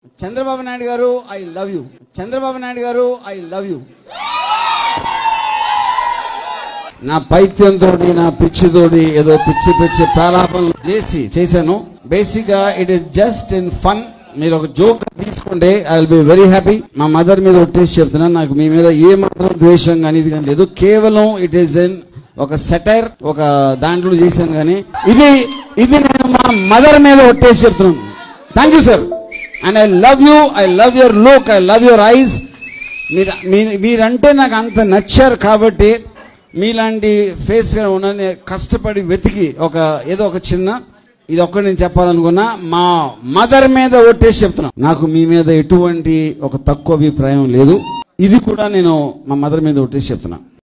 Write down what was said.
Chandrababu Naidu garu I love you Chandrababu Naidu garu I love you నా పైత్యంతో నా పిచ్చితోటి ఏదో పిచ్చి పిచ్చి ప్రాలాపనలు చేసి చేశాను బేసిక్ గా it is just in fun మీరు ఒక జోక్ తీసుకుంటే I will be very happy మా మదర్ మీద ఒట్టేసి చెప్తున్నాను నాకు మీ మీద ఏ మాత్రం ద్వేషం కానీ ఇది కానీ లేదు కేవలం ఇట్ ఈస్ ఇన్ ఒక సెటైర్ ఒక దాంట్లో చేశాను కానీ ఇది ఇది నేను మా మదర్ మీద ఒట్టేసి చెప్తున్నాను thank you sir and I love you I love your look I love your eyes మీరు మీ- మీరంటే నాకు అంత నచ్చారు కాబట్టి మీలాంటి ఫేస్ గా ఉన్న కష్టపడి వెతికి ఒక ఏదో ఒక చిన్న ఇది ఒక్కటి నేను చెప్పాలనుకున్నా మా మదర్ మీద ఒట్టేసి చెప్తున్నా నాకు మీ మీద ఎటువంటి ఒక తక్కువ అభిప్రాయం లేదు ఇది కూడా నేను మా మదర్ మీద ఒట్టేసి చెప్తున్నా